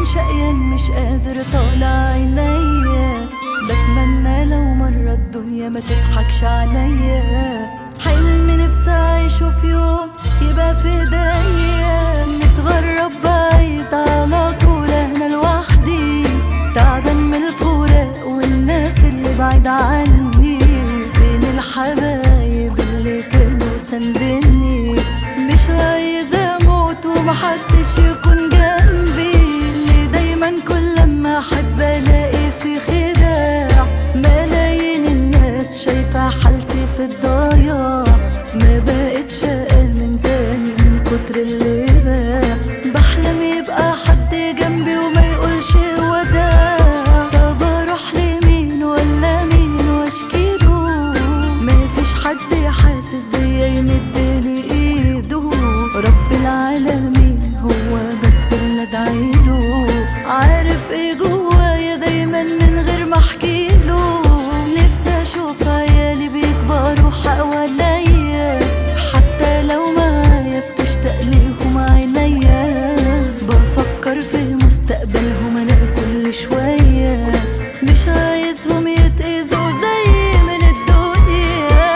شقيان مش قادر طالع عينيا بتمنى لو مرة الدنيا ما تضحكش عليا حلم نفسي اعيشه في يوم يبقى في ايديا متغرب بعيد على طول انا لوحدي تعبان من الفراق والناس اللي بعيد عني فين الحبايب اللي كانوا سندني مش عايزة اموت ومحدش يكون جنبي اللي دايما كل ما احب الاقي في خداع ملايين الناس شايفة حالتي في الضياع ما بقتش امن تاني من كتر اللي باع بحلم يبقى حد جنبي وما يقولش وداع طب اروح لمين ولا مين واشكيله مفيش حد حاسس بيا يمدلي ايده رب العالمين هو بس اللي ادعيله عارف ايه جوايا دايما من غير ما احكيله نفسي اشوف عيالي بيكبروا حواليا حتى لو معايا بتشتاق ليهم عينيا بفكر في مستقبلهم انا كل شويه مش عايزهم يتأذوا زي من الدنيا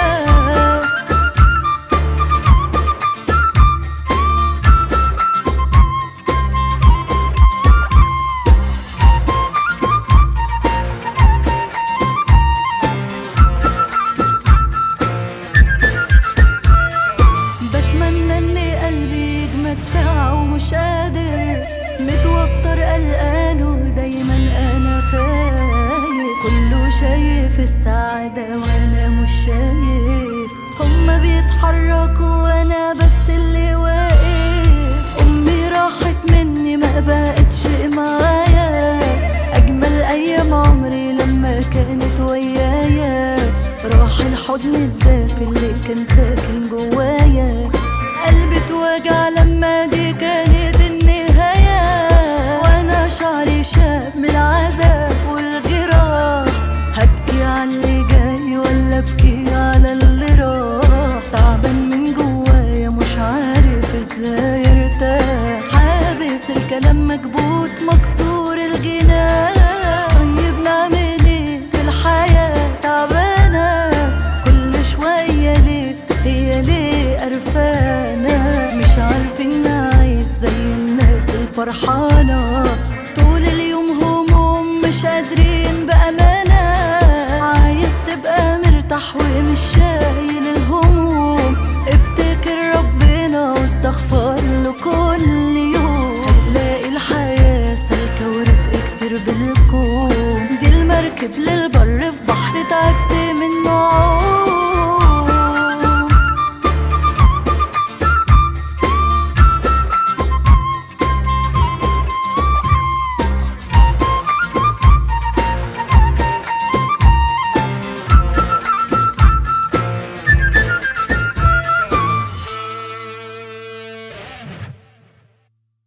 بتمنى ان قلبي يجمد ساعة ومش قادر متوتر قلقان ودايما انا خايف كله شايف السعادة وانا مش شايف هما بيتحركوا وانا بس اللي واقف امي راحت مني ما بقتش معايا اجمل ايام عمري لما كانت ويايا راح الحضن الدافي اللي كان ساكن جوايا قلبي اتوجع لما دي كانت النهاية وانا شعري شاب من العذاب والجراح هبكي على اللي جاي ولا ابكي على اللي راح تعبان من جوايا مش عارف ازاي ارتاح حابس الكلام مكبوت مكسور الجنان طيب نعمل ايه في الحياة تعبانة كل شوية ليه هي ليه قرفانة مش عارفين نعيش زي الناس الفرحانة طول اليوم هموم مش قادرين بأمانة عايز تبقى مرتاح ومش شايل الهموم افتكر ربنا واستغفر له كل يوم هتلاقي الحياة سالكة ورزق كتير بالكون دي المركب للبر في